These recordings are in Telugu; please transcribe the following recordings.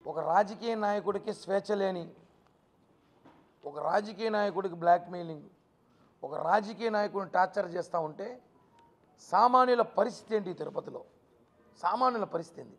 ఒక రాజకీయ నాయకుడికి స్వేచ్ఛ లేని ఒక రాజకీయ నాయకుడికి బ్లాక్మెయిలింగ్ ఒక రాజకీయ నాయకుడిని టార్చర్ చేస్తూ ఉంటే సామాన్యుల పరిస్థితి ఏంటి ఈ తిరుపతిలో సామాన్యుల పరిస్థితి ఏంటి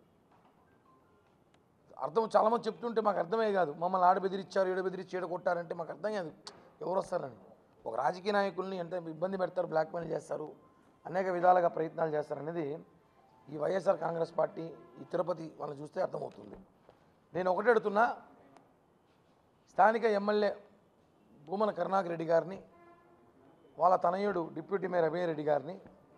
అర్థం చాలామంది చెప్తుంటే మాకు అర్థమే కాదు మమ్మల్ని ఆడ బెదిరించారు ఏడ బెదిరించి ఏడ కొట్టారంటే మాకు అర్థం కాదు ఎవరు వస్తారని ఒక రాజకీయ నాయకుల్ని ఎంత ఇబ్బంది పెడతారు బ్లాక్మెయిల్ చేస్తారు అనేక విధాలుగా ప్రయత్నాలు చేస్తారు అనేది ఈ వైఎస్ఆర్ కాంగ్రెస్ పార్టీ ఈ తిరుపతి వాళ్ళని చూస్తే అర్థమవుతుంది నేను ఒకటే అడుగుతున్నా స్థానిక ఎమ్మెల్యే భూమన కరుణాకర్ రెడ్డి గారిని వాళ్ళ తనయుడు డిప్యూటీ మేయర్ అభయ రెడ్డి గారిని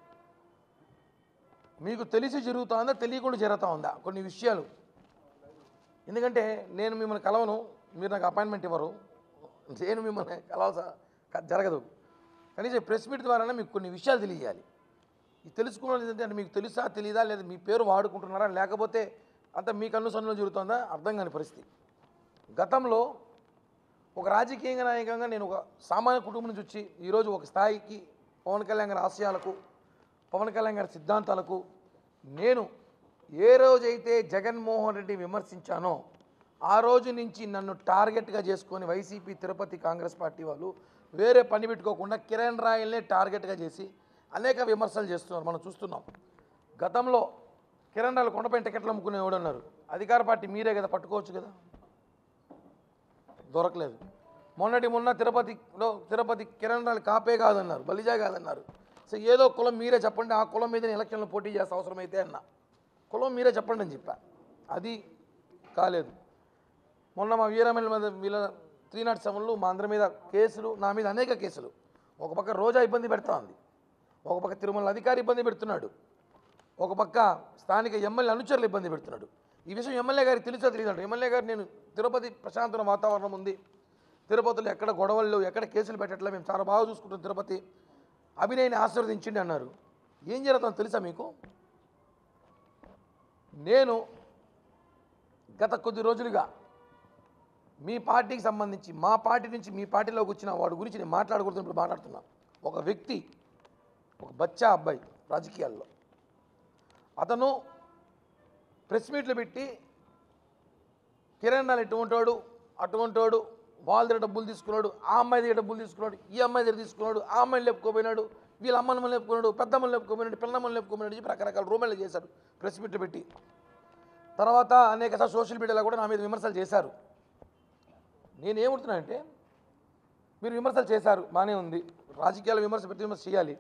మీకు తెలిసి జరుగుతుందా తెలియకుండా జరుగుతూ ఉందా కొన్ని విషయాలు ఎందుకంటే నేను మిమ్మల్ని కలవను మీరు నాకు అపాయింట్మెంట్ ఇవ్వరు నేను మిమ్మల్ని కలవాల్స క- జరగదు కనీసం ప్రెస్ మీట్ ద్వారానే మీకు కొన్ని విషయాలు తెలియాలి ఇది తెలుసుకోవడం ఏంటంటే అంటే మీకు తెలుసా తెలియదా లేదా మీ పేరు వాడుకుంటున్నారా లేకపోతే అంత మీ కన్ను సన్నులో జరుగుతుందా అర్థం కాని పరిస్థితి గతంలో ఒక రాజకీయ నాయకంగా నేను ఒక సామాన్య కుటుంబం నుంచి వచ్చి ఈరోజు ఒక స్థాయికి పవన్ కళ్యాణ్ గారి ఆశయాలకు పవన్ కళ్యాణ్ గారి సిద్ధాంతాలకు నేను ఏ రోజైతే జగన్మోహన్ రెడ్డి విమర్శించానో ఆ రోజు నుంచి నన్ను టార్గెట్గా చేసుకొని వైసీపీ తిరుపతి కాంగ్రెస్ పార్టీ వాళ్ళు వేరే పని పెట్టుకోకుండా కిరణ్ రాయల్నే టార్గెట్గా చేసి అనేక విమర్శలు చేస్తున్నారు మనం చూస్తున్నాం గతంలో కిరణ్ రాయలు కొండపైన టికెట్లు అమ్ముకునేవాడు అన్నారు అధికార పార్టీ మీరే కదా పట్టుకోవచ్చు కదా దొరకలేదు మొన్నటి మొన్న తిరుపతిలో తిరుపతి కిరణ్ రాయలు కాపే కాదన్నారు బలిజా కాదన్నారు సో ఏదో కులం మీరే చెప్పండి ఆ కులం మీద ఎలక్షన్లో పోటీ చేస్తే అవసరమైతే అన్న కులం మీరే చెప్పండి అని చెప్పా అది కాలేదు మొన్న మా వీరమల్లి మీద వీళ్ళ త్రీ నాట్ సెవెన్లు మా అందరి మీద కేసులు నా మీద అనేక కేసులు ఒక పక్క రోజా ఇబ్బంది పెడతా ఉంది ఒక పక్క తిరుమల అధికారి ఇబ్బంది పెడుతున్నాడు ఒక పక్క స్థానిక ఎమ్మెల్యే అనుచరులు ఇబ్బంది పెడుతున్నాడు ఈ విషయం ఎమ్మెల్యే గారికి తెలుసా తెలియదు ఎమ్మెల్యే గారు నేను తిరుపతి ప్రశాంతమైన వాతావరణం ఉంది తిరుపతిలో ఎక్కడ గొడవలు లేవు, ఎక్కడ కేసులు పెట్టట్లే మేము చాలా బాగా చూసుకుంటాం తిరుపతి అభినయని ఆశీర్వదించండి అన్నారు ఏం జరుగుతుందో తెలుసా మీకు నేను గత కొద్ది రోజులుగా మీ పార్టీకి సంబంధించి మా పార్టీ నుంచి మీ పార్టీలోకి వచ్చిన వాడి గురించి నేను మాట్లాడకూడదు ఇప్పుడు మాట్లాడుతున్నా ఒక వ్యక్తి ఒక బచ్చా అబ్బాయి రాజకీయాల్లో అతను ప్రెస్ మీట్లు పెట్టి కిరణ్ రాయల్ ఇటువంటి వాడు అటువంటి వాడు వాళ్ళ దగ్గర డబ్బులు తీసుకున్నాడు ఆ అమ్మాయి దగ్గర డబ్బులు తీసుకున్నాడు ఈ అమ్మాయి దగ్గర తీసుకున్నాడు ఆ అమ్మాయిని లేపుకోపోయినాడు వీళ్ళ అమ్మని లేపుకున్నాడు పెద్దమ్మని లేపుకోపోయినాడు పిల్లమ్మని లేపుకోపోయినాడు చెప్పి రకరకాల రూమెళ్ళు చేశారు ప్రెస్ మీట్లు పెట్టి తర్వాత అనేక సార్లు సోషల్ మీడియాలో కూడా నా మీద విమర్శలు చేశారు నేను ఏమంటున్నానంటే మీరు విమర్శలు చేశారు బాగానే ఉంది రాజకీయాల విమర్శ ప్రతి విమర్శ చేయాలి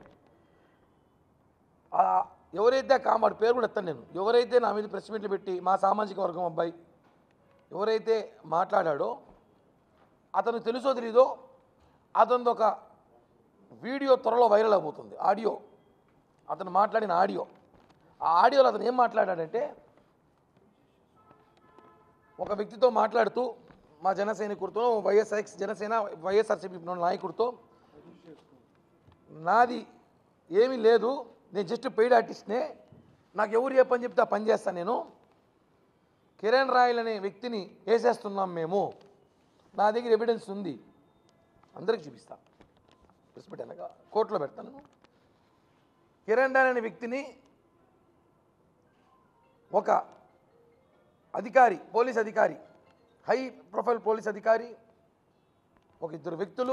ఆ ఎవరైతే ఆ కామాడు పేరు కూడా ఎత్తాను నేను ఎవరైతే నా మీద ప్రెస్ మీట్లు పెట్టి మా సామాజిక వర్గం అబ్బాయి ఎవరైతే మాట్లాడాడో అతను తెలుసో తెలీదో అతనిది ఒక వీడియో త్వరలో వైరల్ అయిపోతుంది ఆడియో అతను మాట్లాడిన ఆడియో ఆ ఆడియోలో అతను ఏం మాట్లాడాడంటే ఒక వ్యక్తితో మాట్లాడుతూ మా జన సైనికుడితో వైఎస్ఆర్ఎక్స్ జనసేన వైఎస్ఆర్సీపీ నాయకుడితో నాది ఏమీ లేదు నేను జస్ట్ పెయిడ్ ఆర్టిస్ట్నే నాకు ఎవరు ఏ పని చెప్తే ఆ పని చేస్తాను నేను కిరణ్ రాయల్ అనే వ్యక్తిని వేసేస్తున్నాం మేము నా దగ్గర ఎవిడెన్స్ ఉంది అందరికి చూపిస్తా ప్రెస్ పెట్టాను కోర్టులో పెడతాను కిరణ్ రాయల్ అనే వ్యక్తిని ఒక అధికారి పోలీస్ అధికారి హై ప్రొఫైల్ పోలీస్ అధికారి ఒక ఇద్దరు వ్యక్తులు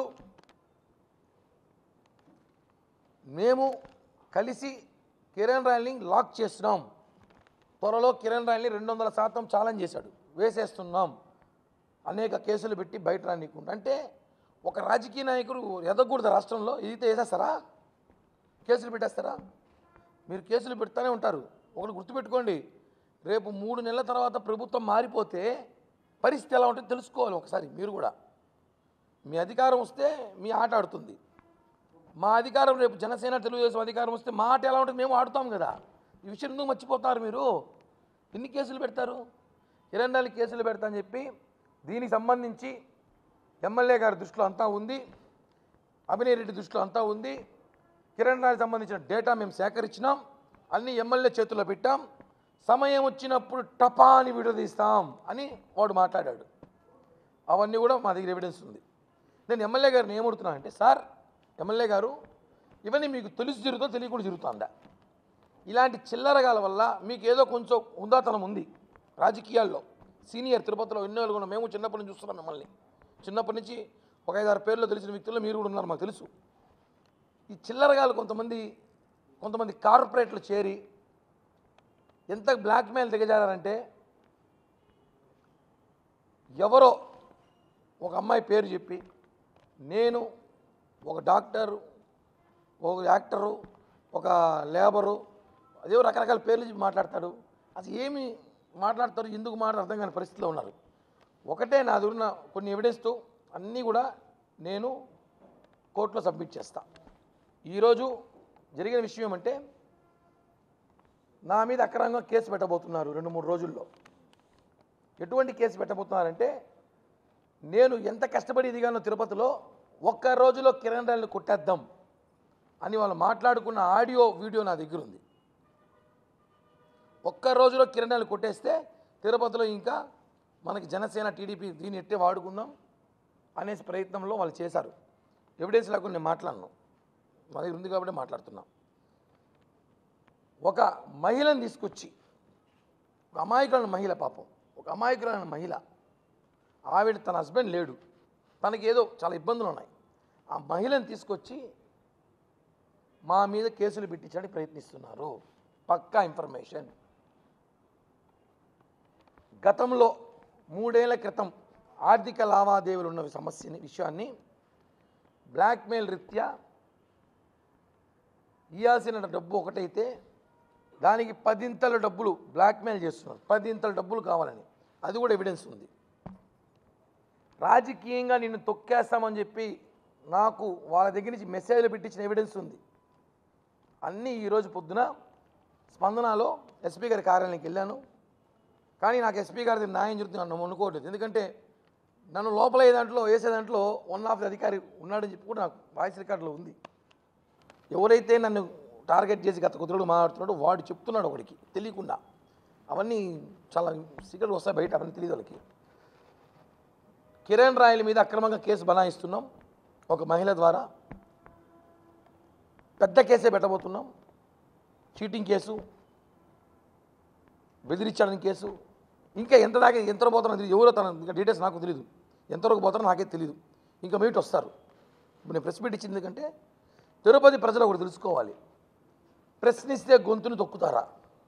మేము కలిసి కిరణ్ రాయల్ని లాక్ చేస్తున్నాం త్వరలో కిరణ్ రాయల్ని రెండు వందల శాతం ఛాలెంజ్ చేశాడు వేసేస్తున్నాం అనేక కేసులు పెట్టి బయట రానికుండా అంటే ఒక రాజకీయ నాయకుడు ఎదగకూడదు రాష్ట్రంలో ఇది వేసేస్తారా కేసులు పెట్టేస్తారా మీరు కేసులు పెడతానే ఉంటారు ఒకటి గుర్తుపెట్టుకోండి రేపు మూడు నెలల తర్వాత ప్రభుత్వం మారిపోతే పరిస్థితి ఎలా ఉంటుందో తెలుసుకోవాలి ఒకసారి మీరు కూడా మీ అధికారం వస్తే మీ ఆట ఆడుతుంది మా అధికారం రేపు జనసేన తెలుగుదేశం అధికారం వస్తే మా ఆట ఎలా ఉంటుంది మేము ఆడుతాం కదా ఈ విషయం ఎందుకు మర్చిపోతారు మీరు ఎన్ని కేసులు పెడతారు కిరణ్ రాయల్ కేసులు పెడతా అని చెప్పి దీనికి సంబంధించి ఎమ్మెల్యే గారి దృష్టిలో అంతా ఉంది అభినయ్ రెడ్డి దృష్టిలో అంతా ఉంది కిరణ్ రాయల్ సంబంధించిన డేటా మేము సేకరించినాం అన్ని ఎమ్మెల్యే చేతుల్లో పెట్టాం సమయం వచ్చినప్పుడు టపా అని విడదీస్తాం అని వాడు మాట్లాడాడు అవన్నీ కూడా మా దగ్గర ఎవిడెన్స్ ఉంది నేను ఎమ్మెల్యే గారిని ఏమడుతున్నా అంటే సార్ ఎమ్మెల్యే గారు ఇవన్నీ మీకు తెలిసి జరుగుతుందో తెలియకుండా జరుగుతుందా ఇలాంటి చిల్లరగాల వల్ల మీకు ఏదో కొంచెం హుందాతనం ఉంది రాజకీయాల్లో సీనియర్ తిరుపతిలో ఎన్నో ఏళ్ళు ఉన్నాం మేము చిన్నప్పటి నుంచి చూస్తున్నాం మిమ్మల్ని చిన్నప్పటి నుంచి ఒక ఐదారు పేర్లు తెలిసిన వ్యక్తుల్లో మీరు కూడా ఉన్నారు మాకు తెలుసు ఈ చిల్లరగాలు కొంతమంది కొంతమంది కార్పొరేట్లు చేరి ఎంత బ్లాక్మెయిల్ దిగజారంటే ఎవరో ఒక అమ్మాయి పేరు చెప్పి నేను ఒక డాక్టరు ఒక యాక్టరు ఒక లేబరు అదే రకరకాల పేర్లు చెప్పి మాట్లాడతాడు అసలు ఏమి మాట్లాడతారు ఎందుకు మాట్లాడ అర్థం కాని పరిస్థితిలో ఉన్నారు ఒకటే నా దగ్గర ఉన్న కొన్ని ఎవిడెన్స్తో అన్నీ కూడా నేను కోర్టులో సబ్మిట్ చేస్తా ఈరోజు జరిగిన విషయం ఏమంటే నా మీద అక్రమంగా కేసు పెట్టబోతున్నారు రెండు మూడు రోజుల్లో ఎటువంటి కేసు పెట్టబోతున్నారంటే నేను ఎంత కష్టపడి ఎదిగానో తిరుపతిలో ఒక్క రోజులో కిరణ్ రైలు కొట్టేద్దాం అని వాళ్ళు మాట్లాడుకున్న ఆడియో వీడియో నా దగ్గర ఉంది ఒక్క రోజులో కిరణ్ రైలు కొట్టేస్తే తిరుపతిలో ఇంకా మనకి జనసేన టీడీపీ దీన్ని ఎట్టే వాడుకుందాం అనేసి ప్రయత్నంలో వాళ్ళు చేశారు ఎవిడెన్స్ లేకుండా నేను మాట్లాడను మా దగ్గర ఉంది కాబట్టి మాట్లాడుతున్నా ఒక మహిళను తీసుకొచ్చి ఒక అమాయకులైన మహిళ పాపం ఒక అమాయకులైన మహిళ ఆవిడ తన హస్బెండ్ లేడు తనకి ఏదో చాలా ఇబ్బందులు ఉన్నాయి ఆ మహిళను తీసుకొచ్చి మా మీద కేసులు పెట్టించడానికి ప్రయత్నిస్తున్నారు పక్కా ఇన్ఫర్మేషన్ గతంలో మూడేళ్ల క్రితం ఆర్థిక లావాదేవీలు ఉన్న సమస్యని విషయాన్ని బ్లాక్మెయిల్ రీత్యా ఇవ్వాల్సిన డబ్బు ఒకటైతే దానికి పదింతల డబ్బులు బ్లాక్మెయిల్ చేస్తున్నారు పదింతల డబ్బులు కావాలని అది కూడా ఎవిడెన్స్ ఉంది రాజకీయంగా నిన్ను తొక్కేస్తామని చెప్పి నాకు వాళ్ళ దగ్గర నుంచి మెసేజ్లు పెట్టించిన ఎవిడెన్స్ ఉంది అన్నీ ఈరోజు పొద్దున స్పందనలో ఎస్పీ గారి కార్యాలయానికి వెళ్ళాను కానీ నాకు ఎస్పీ గారి దగ్గర న్యాయం జరుగుతుంది నన్ను అనుకోవట్లేదు ఎందుకంటే నన్ను లోపల ఏ దాంట్లో వేసే దాంట్లో వన్ ఆఫ్ ది అధికారి ఉన్నాడని చెప్పి కూడా నాకు వాయిస్ రికార్డులో ఉంది ఎవరైతే నన్ను టార్గెట్ చేసి గత కుదురుడు మాట్లాడుతున్నాడో వాడు చెప్తున్నాడు ఒకడికి తెలియకుండా అవన్నీ చాలా సీక్రెట్ వస్తాయి బయట అవన్నీ తెలియదు వాళ్ళకి కిరణ్ రాయల మీద అక్రమంగా కేసు బనాయిస్తున్నాం ఒక మహిళ ద్వారా పెద్ద కేసే పెట్టబోతున్నాం చీటింగ్ కేసు బెదిరించడానికి కేసు ఇంకా ఎంత దాకా ఎంత పోతారో తెలియదు ఎవరో తన ఇంకా డీటెయిల్స్ నాకు తెలియదు ఎంతవరకు పోతారో నాకే తెలియదు ఇంకా మీట్ వస్తారు ఇప్పుడు నేను ప్రెస్ మీట్ ఇచ్చింది ఎందుకంటే తిరుపతి ప్రజలు ఒకటి తెలుసుకోవాలి ప్రశ్నిస్తే గొంతును తొక్కుతారా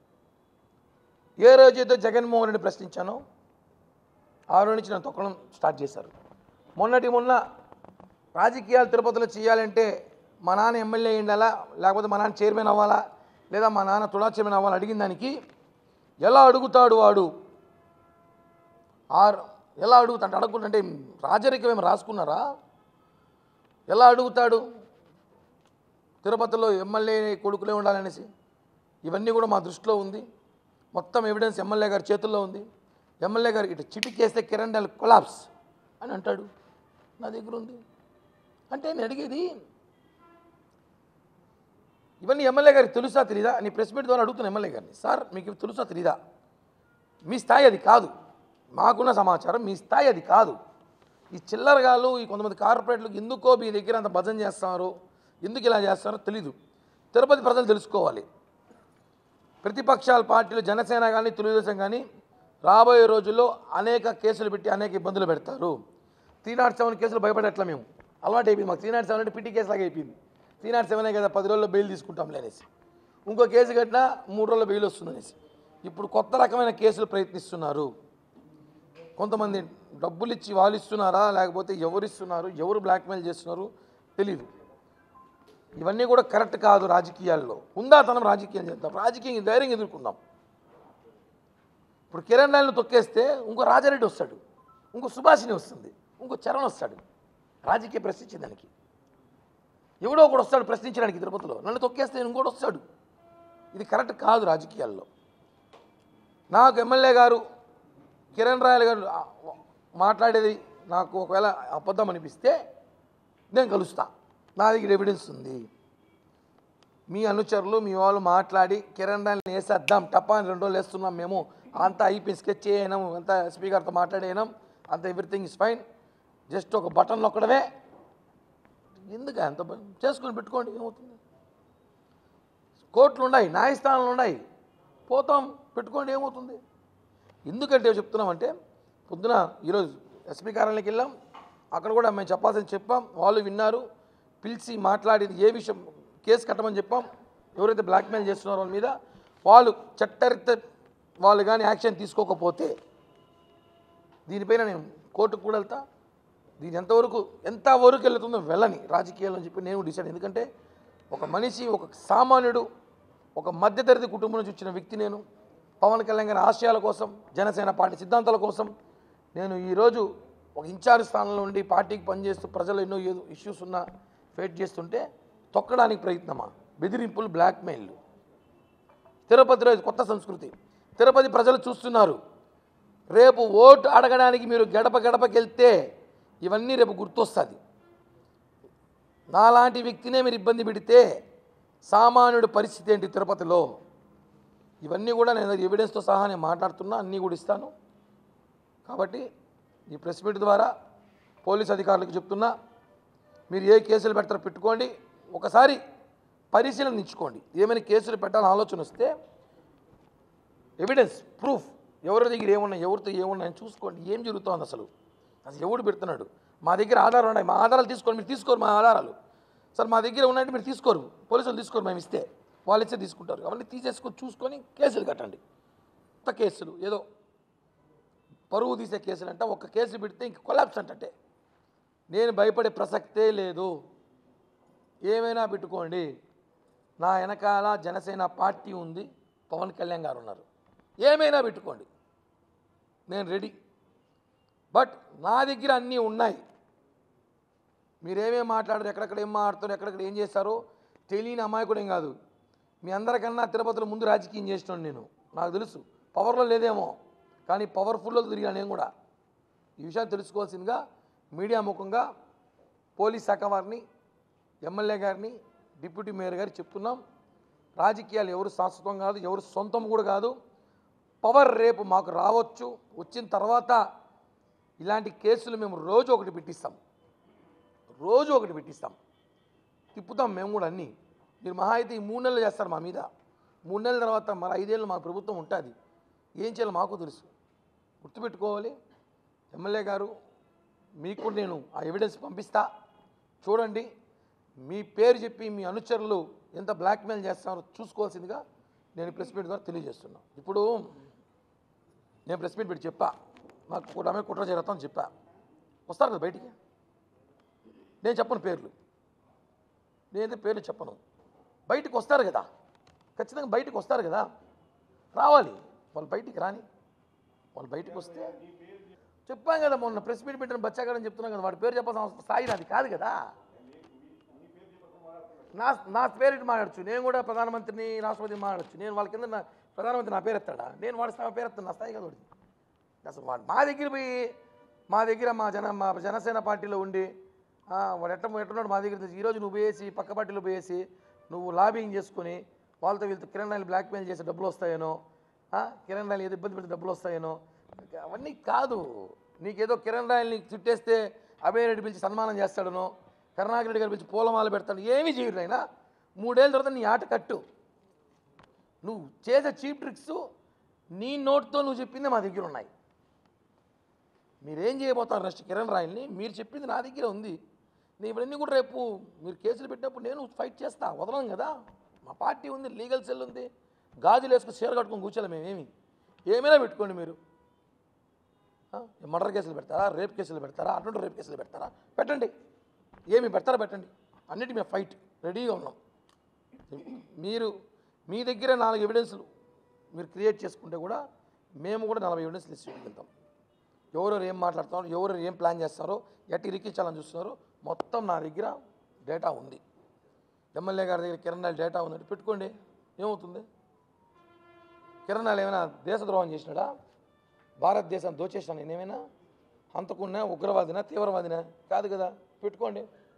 ఏ రోజైతే జగన్మోహన్ రెడ్డి ప్రశ్నించానో ఆ రోజు నుంచి నన్ను తొక్కడం స్టార్ట్ చేశారు మొన్నటి మొన్న రాజకీయాలు తిరుపతిలో చేయాలంటే మా నాన్న ఎమ్మెల్యే అయ్యిండాలా లేకపోతే మా నాన్న చైర్మన్ అవ్వాలా లేదా మా నాన్న తుడా చైర్మన్ అవ్వాలా అడిగిన దానికి ఎలా అడుగుతాడు వాడు ఆర్ ఎలా అడుగుతాడు అడగకుంటే రాజరికం ఏమి రాసుకున్నారా ఎలా అడుగుతాడు తిరుపతిలో ఎమ్మెల్యే కొడుకులే ఉండాలనేసి ఇవన్నీ కూడా మా దృష్టిలో ఉంది మొత్తం ఎవిడెన్స్ ఎమ్మెల్యే గారి చేతుల్లో ఉంది ఎమ్మెల్యే గారు ఇటు చిటికేస్తే కిరణ్ డాల్ కొలాప్స్ అని అంటాడు నా దగ్గర ఉంది అంటే నేను అడిగేది ఇవన్నీ ఎమ్మెల్యే గారికి తెలుసా తెలీదా నీ ప్రెస్ మీట్ ద్వారా అడుగుతున్న ఎమ్మెల్యే గారిని సార్ మీకు ఇవి తెలుసా తెలీదా మీ స్థాయి అది కాదు మాకున్న సమాచారం మీ స్థాయి అది కాదు ఈ చిల్లరగాళ్ళు ఈ కొంతమంది కార్పొరేట్లకు ఎందుకో మీ దగ్గర అంత భజన చేస్తున్నారు ఎందుకు ఇలా చేస్తారో తెలీదు తిరుపతి ప్రజలు తెలుసుకోవాలి ప్రతిపక్షాల పార్టీలు జనసేన కానీ తెలుగుదేశం కానీ రాబోయే రోజుల్లో అనేక కేసులు పెట్టి అనేక ఇబ్బందులు పెడతారు త్రీ నాట్ సెవెన్ కేసులు భయపడట్లా మేము అలవాటు అయిపోయింది మాకు త్రీ నాట్ సెవెన్ అంటే పిటి కేసు లాగా అయిపోయింది త్రీ నాట్ సెవెనే కదా పది రోజుల్లో బెయిల్ తీసుకుంటాం అనేసి ఇంకో కేసు కట్టినా మూడు రోజుల్లో బెయిల్ వస్తుంది అనేసి ఇప్పుడు కొత్త రకమైన కేసులు ప్రయత్నిస్తున్నారు కొంతమంది డబ్బులు ఇచ్చి వాళ్ళు ఇస్తున్నారా లేకపోతే ఎవరు ఇస్తున్నారు ఎవరు బ్లాక్మెయిల్ చేస్తున్నారు తెలీదు ఇవన్నీ కూడా కరెక్ట్ కాదు రాజకీయాల్లో ఉందాతనం రాజకీయం చేద్దాం రాజకీయం ధైర్యం ఎదుర్కొందాం ఇప్పుడు కిరణ్ రాయలను తొక్కేస్తే ఇంకో రాజారెడ్డి వస్తాడు ఇంకో సుభాషిణి వస్తుంది ఇంకో చరణ్ వస్తాడు రాజకీయ ప్రశ్నించేదానికి ఎవడో ఒకడు వస్తాడు ప్రశ్నించడానికి తిరుపతిలో నన్ను తొక్కేస్తే ఇంకోటి వస్తాడు ఇది కరెక్ట్ కాదు రాజకీయాల్లో నాకు ఎమ్మెల్యే గారు కిరణ్ రాయల్ గారు ఆ, మాట్లాడేది నాకు ఒకవేళ అబద్ధం అనిపిస్తే నేను కలుస్తా నా దగ్గర ఎవిడెన్స్ ఉంది మీ అనుచరులు మీ వాళ్ళు మాట్లాడి కిరణ్ రాయల్ని వేసేద్దాం టప్పా అని రెండు రోజులు వేస్తున్నాం మేము అంతా అయిపోయి స్కెచ్ చేయనాం అంతా ఎస్పీ గారితో మాట్లాడేనాం అంత ఎవ్రీథింగ్ ఇస్ ఫైన్ జస్ట్ ఒక బటన్ నొక్కడమే ఎందుకు అంత భయం? చేసుకొని పెట్టుకోండి ఏమవుతుంది కోర్టులు ఉన్నాయి న్యాయస్థానాలు ఉన్నాయి పోతాం పెట్టుకోండి ఏమవుతుంది ఎందుకంటే చెప్తున్నామంటే పొద్దున ఈరోజు ఎస్పీ కార్యాలయానికి వెళ్ళాం అక్కడ కూడా మేము చెప్పాల్సింది చెప్పాం వాళ్ళు విన్నారు పిలిచి మాట్లాడేది ఏ విషయం కేసు కట్టమని చెప్పాం ఎవరైతే బ్లాక్మెయిల్ చేస్తున్నారో వాళ్ళ మీద వాళ్ళు చట్టరిత వాళ్ళు కానీ యాక్షన్ తీసుకోకపోతే దీనిపైన నేను కోర్టుకు కూడా వెళ్తా దీని ఎంతవరకు ఎంతవరకు వెళ్తుందో వెళ్ళని రాజకీయాలు అని చెప్పి నేను డిసైడ్ ఎందుకంటే ఒక మనిషి ఒక సామాన్యుడు ఒక మధ్యతరగతి కుటుంబం నుంచి వచ్చిన వ్యక్తి నేను పవన్ కళ్యాణ్ గారి ఆశయాల కోసం జనసేన పార్టీ సిద్ధాంతాల కోసం నేను ఈరోజు ఒక ఇన్ఛార్జ్ స్థానంలో ఉండి పార్టీకి పనిచేస్తూ ప్రజలు ఎన్నో ఏదో ఇష్యూస్ ఉన్నా ఫైట్ చేస్తుంటే తొక్కడానికి ప్రయత్నమా బెదిరింపులు బ్లాక్మెయిల్లు తిరుపతిలో ఇది కొత్త సంస్కృతి తిరుపతి ప్రజలు చూస్తున్నారు రేపు ఓటు అడగడానికి మీరు గడప గడపకి వెళ్తే ఇవన్నీ రేపు గుర్తొస్తుంది నాలాంటి వ్యక్తినే మీరు ఇబ్బంది పెడితే సామాన్యుడి పరిస్థితి ఏంటి తిరుపతిలో ఇవన్నీ కూడా నేను ఎవిడెన్స్తో సహా నేను మాట్లాడుతున్నా అన్నీ కూడా ఇస్తాను కాబట్టి ఈ ప్రెస్ మీట్ ద్వారా పోలీస్ అధికారులకు చెప్తున్నా మీరు ఏ కేసులు పెడతారో పెట్టుకోండి ఒకసారి పరిశీలన ఇచ్చుకోండి ఏమైనా కేసులు పెట్టాలని ఆలోచన వస్తే ఎవిడెన్స్ ప్రూఫ్ ఎవరి దగ్గర ఏమున్నాయి ఎవరితో ఏమున్నాయని చూసుకోండి ఏం జరుగుతోంది అసలు అసలు ఎవడు పెడుతున్నాడు మా దగ్గర ఆధారాలు ఉన్నాయి మా ఆధారాలు తీసుకోండి మీరు తీసుకోరు మా ఆధారాలు సార్ మా దగ్గర ఉన్నాయంటే మీరు తీసుకోరు పోలీసులు తీసుకోరు మేము ఇస్తే వాళ్ళు ఇస్తే తీసుకుంటారు అవన్నీ తీసేసుకొని చూసుకొని కేసులు కట్టండి కొత్త కేసులు ఏదో పరువు తీసే కేసులు అంట ఒక కేసు పెడితే ఇంక కొలాప్స్ అంటే నేను భయపడే ప్రసక్తే లేదు ఏమైనా పెట్టుకోండి నా వెనకాల జనసేన పార్టీ ఉంది పవన్ కళ్యాణ్ గారు ఉన్నారు ఏమైనా పెట్టుకోండి నేను రెడీ బట్ నా దగ్గర అన్నీ ఉన్నాయి మీరేమేం మాట్లాడారు ఎక్కడెక్కడ ఏం మాట్లాడతారు ఎక్కడెక్కడ ఏం చేస్తారో తెలియని అమాయకుడేం కాదు మీ అందరికన్నా తిరుపతిలో ముందు రాజకీయం చేసినాను నేను నాకు తెలుసు పవర్లో లేదేమో కానీ పవర్ఫుల్లో తిరిగా నేను కూడా ఈ విషయాన్ని తెలుసుకోవాల్సిందిగా మీడియా ముఖంగా పోలీస్ శాఖ వారిని ఎమ్మెల్యే గారిని డిప్యూటీ మేయర్ గారికి చెప్తున్నాం రాజకీయాలు ఎవరు శాశ్వతం కాదు ఎవరు సొంతం కూడా కాదు పవర్ రేపు మాకు రావచ్చు వచ్చిన తర్వాత ఇలాంటి కేసులు మేము రోజు ఒకటి పెట్టిస్తాం రోజు ఒకటి పెట్టిస్తాం తిప్పుతాం మేము కూడా అన్నీ మీరు మహా అయితే ఈ మూడు నెలలు చేస్తారు మా మీద మూడు నెలల తర్వాత మరి ఐదేళ్ళు మా ప్రభుత్వం ఉంటుంది ఏం చేయాలో మాకు తెలుసు గుర్తుపెట్టుకోవాలి ఎమ్మెల్యే గారు మీకు కూడా నేను ఆ ఎవిడెన్స్ పంపిస్తా చూడండి మీ పేరు చెప్పి మీ అనుచరులు ఎంత బ్లాక్మెయిల్ చేస్తారో చూసుకోవాల్సిందిగా నేను ప్రెస్ మీట్ ద్వారా తెలియజేస్తున్నా ఇప్పుడు నేను ప్రెస్ మీట్ పెట్టి చెప్పా నాకు కూటమే కుట్ర జరుగుతామని చెప్పా వస్తారు కదా బయటికి నేను చెప్పను పేర్లు నేనైతే పేర్లు చెప్పను బయటికి వస్తారు కదా ఖచ్చితంగా బయటికి వస్తారు కదా రావాలి వాళ్ళు బయటికి రాని వాళ్ళు బయటికి వస్తే చెప్పాం కదా మొన్న ప్రెస్ మీట్ పెట్టిన బచ్చాగాడని చెప్తున్నాం కదా వాడి పేరు చెప్పాల్సిన అవసరం స్థాయి నాది కాదు కదా నా నా పేరు ఇటు మాట్లాడచ్చు నేను కూడా ప్రధానమంత్రిని రాష్ట్రపతిని మాట్లాడచ్చు నేను వాళ్ళ కింద నా ప్రధానమంత్రి నా పేరు ఎత్తాడా నేను వాడి స్థాయి పేరు ఎత్తాను నా స్థాయి కదా వాడిది అసలు వాడు మా దగ్గర పోయి మా దగ్గర మా జన మా జనసేన పార్టీలో ఉండి ఆ, వాడు ఎట్ట ఎట్టున్నాడు మా దగ్గర తెచ్చి ఈరోజు నువ్వు పోయేసి పక్క పార్టీలో పోయేసి నువ్వు లాబింగ్ చేసుకుని వాళ్ళతో వీళ్ళతో కిరణ్ రాయలు బ్లాక్మెయిల్ చేసి డబ్బులు వస్తాయేనో ఆ, కిరణ్ రాయలు ఏదో ఇబ్బంది పెడితే డబ్బులు వస్తాయేనో అవన్నీ కాదు నీకేదో కిరణ్ రాయల్ని చుట్టేస్తే అభయ రెడ్డి పిలిచి సన్మానం చేస్తాడనో కరుణాకర్ రెడ్డి గారు పిలిచి పూలమాల పెడతాడు ఏమీ చేయడు ఆయన మూడేళ్ళ తర్వాత నీ ఆట కట్టు నువ్వు చేసే చీప్ ట్రిక్స్ నీ నోట్తో నువ్వు చెప్పింది మా దగ్గర ఉన్నాయి మీరేం చేయబోతారు నెక్స్ట్ కిరణ్ రాయల్ని మీరు చెప్పింది నా దగ్గర ఉంది నేను ఇవన్నీ కూడా రేపు మీరు కేసులు పెట్టినప్పుడు నేను ఫైట్ చేస్తా వదలను కదా మా పార్టీ ఉంది లీగల్ సెల్ ఉంది గాజులు వేసుకుని చీర కట్టుకొని కూర్చోలే మేమేమి ఏమైనా పెట్టుకోండి మీరు మర్డర్ కేసులు పెడతారా రేప్ కేసులు పెడతారా అటువంటి రేప్ కేసులు పెడతారా పెట్టండి ఏమి పెడతారా పెట్టండి అన్నిటి మేము ఫైట్ రెడీగా ఉన్నాం మీరు మీ దగ్గర నాలుగు ఎవిడెన్స్లు మీరు క్రియేట్ చేసుకుంటే కూడా మేము కూడా నలభై ఎవిడెన్స్లు ఇచ్చి వెళ్తాం ఎవరెవరు ఏం మాట్లాడుతున్నారో ఎవరెవరు ఏం ప్లాన్ చేస్తారో ఎట్టి ఇరికించాలని చూస్తున్నారో మొత్తం నా దగ్గర డేటా ఉంది ఎమ్మెల్యే గారి దగ్గర కిరణ్ నాయుడు డేటా ఉందంటే పెట్టుకోండి ఏమవుతుంది కిరణ్ నాయుడు ఏమైనా దేశద్రోహం చేసినాడా భారతదేశం దోచేసాను నేనేమైనా హంతకున్నా ఉగ్రవాదినా తీవ్రవాదినా కాదు కదా పెట్టుకోండి